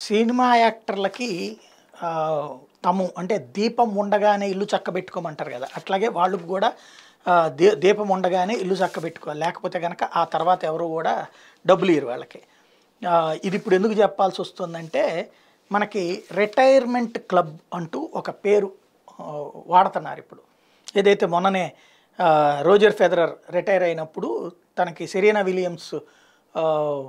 cinema యాక్టర్లకి ఆ, తము అంటే దీపం ఉండగానే ఇల్లు చక్కబెట్టుకోమంటారు కదా అట్లాగే వాళ్ళకు కూడా ఆ, దీ దీపం ఉండగానే ఇల్లు చక్కబెట్టుకోవాలి లేకపోతే కనుక ఆ తర్వాత ఎవరు కూడా డబ్బులు ఇయ్యరు వాళ్ళకి ఆ, ఇది ఇప్పుడు ఎందుకు చెప్పాల్సి వస్తుందంటే మనకి రిటైర్మెంట్ క్లబ్ అంటూ ఒక పేరు ఆ, వాడుతున్నారు ఇప్పుడు ఏదైతే మొన్ననే ఆ, రోజర్ ఫెదరర్ రిటైర్ అయినప్పుడు తనకి సెరీనా విలియమ్స్ ఆ,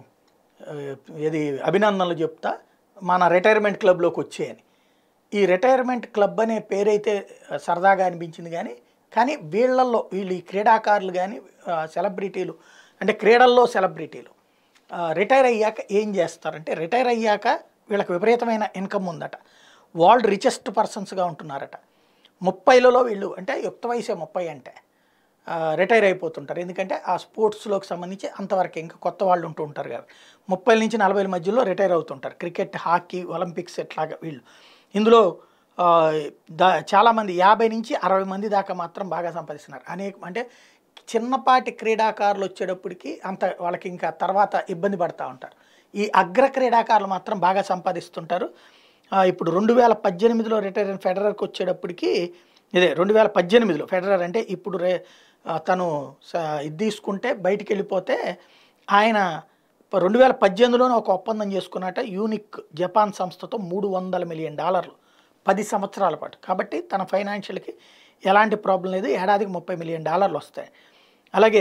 ఆ, ఇది అభినందనలు చెప్తా మన రిటైర్మెంట్ క్లబ్లోకి వచ్చేయని ఈ రిటైర్మెంట్ క్లబ్ అనే పేరైతే సరదాగా అనిపించింది కానీ కానీ వీళ్ళల్లో వీళ్ళు ఈ క్రీడాకారులు కానీ సెలబ్రిటీలు అంటే క్రీడల్లో సెలబ్రిటీలు ఆ, రిటైర్ అయ్యాక ఏం చేస్తారంటే రిటైర్ అయ్యాక వీళ్ళకి విపరీతమైన ఇన్కమ్ ఉందట వరల్డ్ రిచెస్ట్ పర్సన్స్గా ఉంటున్నారట ముప్పైలలో వీళ్ళు అంటే యుక్త వయసే ముప్పై అంటే ఆ, రిటైర్ అయిపోతుంటారు ఎందుకంటే ఆ స్పోర్ట్స్లోకి సంబంధించి అంతవరకు ఇంకా కొత్త వాళ్ళు ఉంటూ ఉంటారు కదా ముప్పై నుంచి నలభై మధ్యలో రిటైర్ అవుతుంటారు క్రికెట్ హాకీ ఒలింపిక్స్ ఇట్లాగా వీళ్ళు ఇందులో ఆ, దా చాలామంది యాభై నుంచి అరవై మంది దాకా మాత్రం బాగా సంపాదిస్తున్నారు అనేక అంటే చిన్నపాటి క్రీడాకారులు వచ్చేటప్పటికి అంత వాళ్ళకి ఇంకా తర్వాత ఇబ్బంది పడతా ఉంటారు ఈ అగ్ర క్రీడాకారులు మాత్రం బాగా సంపాదిస్తుంటారు ఆ, ఇప్పుడు రెండు వేల పద్దెనిమిదిలో రిటైర్ అయిన ఫెడరర్కి వచ్చేటప్పటికి ఇదే రెండు వేల పద్దెనిమిదిలో ఫెడరర్ అంటే ఇప్పుడు రే ఆ, తను స- ఇది తీసుకుంటే బయటికి వెళ్ళిపోతే ఆయన ప- రెండు వేల పద్దెనిమిదిలోనే ఒక ఒప్పందం చేసుకున్నట్ట యూనిక్ జపాన్ సంస్థతో మూడు వందల మిలియన్ డాలర్లు పది సంవత్సరాల పాటు కాబట్టి తన ఫైనాన్షియల్కి ఎలాంటి ప్రాబ్లం లేదు ఏడాదికి ముప్పై మిలియన్ డాలర్లు వస్తాయి అలాగే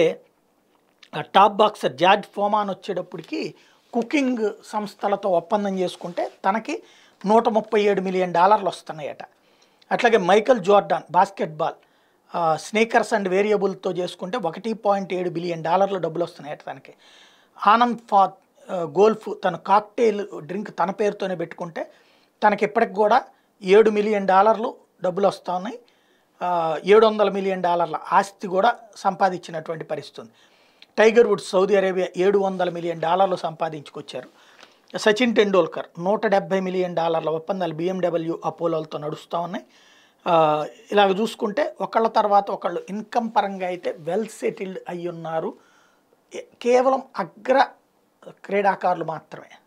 ఆ టాప్ బాక్సర్ జార్జ్ ఫోమాన్ వచ్చేటప్పటికి కుకింగ్ సంస్థలతో ఒప్పందం చేసుకుంటే తనకి నూట ముప్పై ఏడు మిలియన్ డాలర్లు వస్తున్నాయట అట్లాగే Michael Jordan basketball sneakers and వేరియబుల్తో చేసుకుంటే ఒకటి పాయింట్ ఏడు బిలియన్ డాలర్లు డబ్బులు వస్తున్నాయట తనకి ఆనంద్ ఫా ఆ, గోల్ఫ్ తన కాక్టైల్ డ్రింక్ తన పేరుతోనే పెట్టుకుంటే తనకి ఇప్పటికి కూడా ఏడు మిలియన్ డాలర్లు డబ్బులు వస్తూ ఉన్నాయి ఏడు వందల మిలియన్ డాలర్ల ఆస్తి కూడా సంపాదించినటువంటి పరిస్థితి ఉంది టైగర్ వుడ్స్ సౌదీ అరేబియా ఏడు వందల మిలియన్ డాలర్లు సంపాదించుకొచ్చారు సచిన్ టెండూల్కర్ నూట డెబ్బై మిలియన్ డాలర్ల ఒప్పందాలు బిఎండబ్ల్యూ అపోలోలతో నడుస్తూ ఉన్నాయి ఆ, ఇలాగ చూసుకుంటే ఒకళ్ళ తర్వాత ఒకళ్ళు ఇన్కమ్ పరంగా అయితే వెల్ సెటిల్డ్ అయి ఉన్నారు ఏ- కేవలం అగ్ర క్రీడాకారులు మాత్రమే